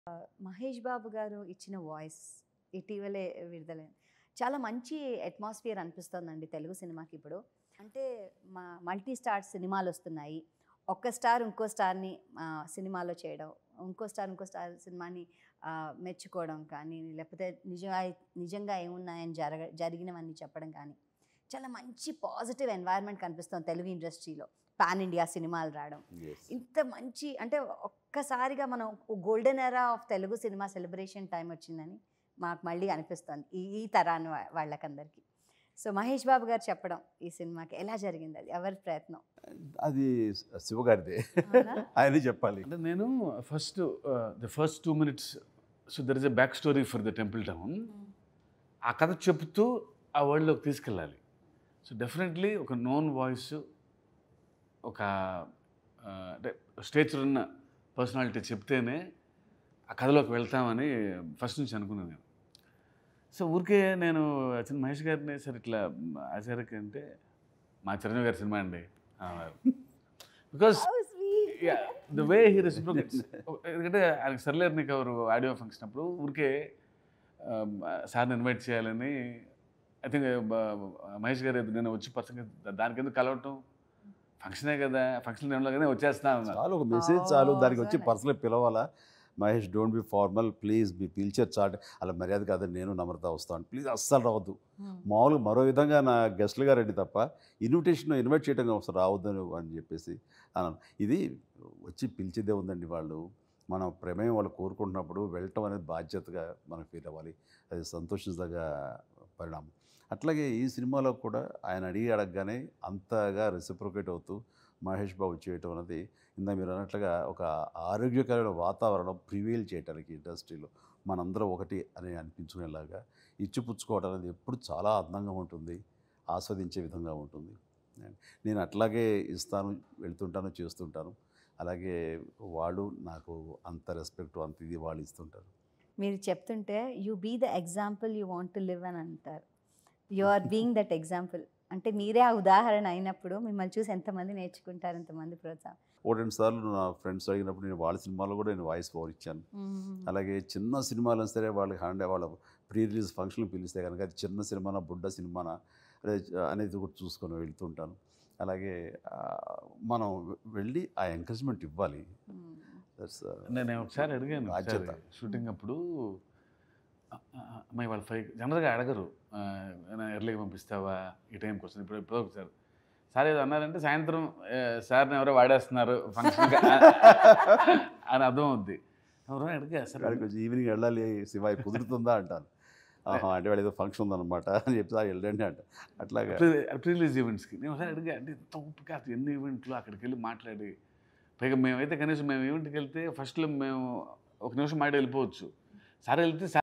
మహేష్ బాబు గారు ఇచ్చిన వాయిస్ ఇటీవలే విడుదల చాలా మంచి అట్మాస్ఫియర్ అనిపిస్తోందండి తెలుగు సినిమాకి ఇప్పుడు అంటే మా మల్టీ స్టార్ సినిమాలు వస్తున్నాయి ఒక్క స్టార్ ఇంకో స్టార్ని ఆ, సినిమాలో చేయడం ఇంకో స్టార్ ఇంకో స్టార్ సినిమాని ఆ, మెచ్చుకోవడం కానీ లేకపోతే నిజంగా నిజంగా ఏమున్నాయని జరగ జరిగినవన్నీ చెప్పడం కానీ చాలా మంచి పాజిటివ్ ఎన్వైర్న్మెంట్ కనిపిస్తుంది తెలుగు ఇండస్ట్రీలో పాన్ ఇండియా సినిమాలు రావడం ఇంత మంచి అంటే ఒక్కసారిగా మనం golden era of Telugu cinema celebration time వచ్చిందని మాకు మళ్ళీ అనిపిస్తుంది ఈ ఈ తరాన్ని వా- వాళ్ళకందరికీ సో మహేష్ బాబు గారు చెప్పడం ఈ సినిమాకి ఎలా జరిగింది అది ఎవరి ప్రయత్నం అది శివగారిదే అవునా? ఆయనే చెప్పాలి అంటే నేను first the first two minutes so there is a back story for the temple town ఆ కథ చెప్తూ ఆ వరల్డ్లోకి తీసుకెళ్ళాలి సో డెఫినెట్లీ ఒక నోన్ వాయిస్ ఒక ఆ, అంటే స్టేచర్ ఉన్న పర్సనాలిటీ చెప్తేనే ఆ కథలోకి వెళ్తామని ఫస్ట్ నుంచి అనుకున్నాను నేను సో ఊరికే నేను చిన్న మహేష్ గారిని సరే ఇట్లా ఆచార్యకి అంటే మా చిరంజీవి గారి సినిమా అండి because How sweet. The way he reciprocates ఎందుకంటే ఆయనకి సర్లేరు నీకు ఎవరు ఆడియో ఫంక్షన్ అప్పుడు ఊరికే సార్ని ఇన్వైట్ చేయాలని ఐ థింక్ మహేష్ గారు నేను వచ్చి పర్సన్ దానికి ఎందుకు కలవటం ఫంక్షనే కదా ఫంక్షన్ టైంలో కానీ వచ్చేస్తా అన్నారు చాలు ఒక మెసేజ్ చాలు Oh, దానికి so వచ్చి nice. పర్సనల్ పిలవాలా Mahesh don't be formal please మీ పిలిచారు చాట్ అలా మర్యాద కాదని నేను నమ్రత వస్తాను ప్లీజ్ అస్సలు రావద్దు Hmm. మామూలుగా మరో విధంగా నా గెస్ట్లుగా రండి తప్ప ఇన్విటేషన్ ఇన్వైట్ చేయడం అవసరం రావద్దని అని చెప్పేసి అన్నాను ఇది వచ్చి పిలిచేదే ఉందండి వాళ్ళు మనం ప్రమేయం వాళ్ళు కోరుకుంటున్నప్పుడు వెళ్ళటం అనేది బాధ్యతగా మనం ఫీల్ అవ్వాలి అది సంతోషించదగ్గ పరిణామం అట్లాగే ఈ సినిమాలో కూడా ఆయన అడిగి అడగగానే అంతగా రెసిప్రోకేట్ అవుతూ మహేష్ బాబు చేయటం అనేది ఇందా మీరు అన్నట్లుగా ఒక ఆరోగ్యకరమైన వాతావరణం ప్రివేల్ చేయడానికి ఇండస్ట్రీలో మనందరం ఒకటి అని అనిపించుకునేలాగా ఇచ్చిపుచ్చుకోవడం అనేది ఎప్పుడు చాలా అందంగా ఉంటుంది ఆస్వాదించే విధంగా ఉంటుంది నేను అట్లాగే ఇస్తాను వెళ్తుంటాను చేస్తుంటాను అలాగే వాళ్ళు నాకు అంత రెస్పెక్ట్ అంత ఇది వాళ్ళు ఇస్తుంటారు మీరు చెప్తుంటే you be the example you want to live అని అంటారు you are being that example అంటే మీరే ఆ ఉదాహరణ అయినప్పుడు మిమ్మల్ని చూసి ఎంతమంది నేర్చుకుంటారు ఎంతమంది ప్రోత్సాహం ఓ రెండు సార్లు నా ఫ్రెండ్స్ అడిగినప్పుడు నేను వాళ్ళ సినిమాలో కూడా నేను వాయిస్ ఓవర్ ఇచ్చాను అలాగే చిన్న సినిమాలు సరే వాళ్ళకి హ్యాండ్ వాళ్ళ ప్రీ రిలీజ్ ఫంక్షన్ పిలిస్తే కనుక అది చిన్న సినిమానా బుడ్డ సినిమానా అదే అనేది కూడా చూసుకొని వెళ్తుంటాను అలాగే ఆ, మనం వెళ్ళి ఆ ఎంకరేజ్మెంట్ ఇవ్వాలి That's, uh, నేను ఒకసారి అడిగాను బాధ్యత. ఒకసారి షూటింగ్ అప్పుడు ఆ, ఆ, అమ్మాయి వాళ్ళ ఫైవ్ జనరల్గా అడగరు ఆ, ఏమైనా ఎర్లీగా పంపిస్తావా ఈ టైంకి వస్తుంది ఇప్పుడు ఇప్పుడు ఒకసారి సార్ ఏదో అన్నారంటే సాయంత్రం ఏ, సార్ని ఎవరో వాడేస్తున్నారు ఫంక్షన్ అని అర్థం అవుద్ది ఎవరో అడిగా సార్ అక్కడికి వచ్చి ఈవినింగ్ వెళ్ళాలి శివాయి కుదురుతుందా అంటాను ఆహా అంటే వాళ్ళు ఏదో ఫంక్షన్ ఉందన్నమాట అని చెప్తే "ఆ, వెళ్ళండి అంట అట్లాగా ప్రీ రిలీజ్ ఈవెంట్స్కి నేను ఒకసారి అడిగా అంటే ఇంత ఓపిక అసలు ఎన్ని ఈవెంట్లు అక్కడికి వెళ్ళి మాట్లాడి పైగా మేమైతే కనీసం మేము ఈవెంట్కి వెళ్తే ఫస్ట్లో మేము ఒక నిమిషం మాట వెళ్ళిపోవచ్చు సార్ వెళ్తే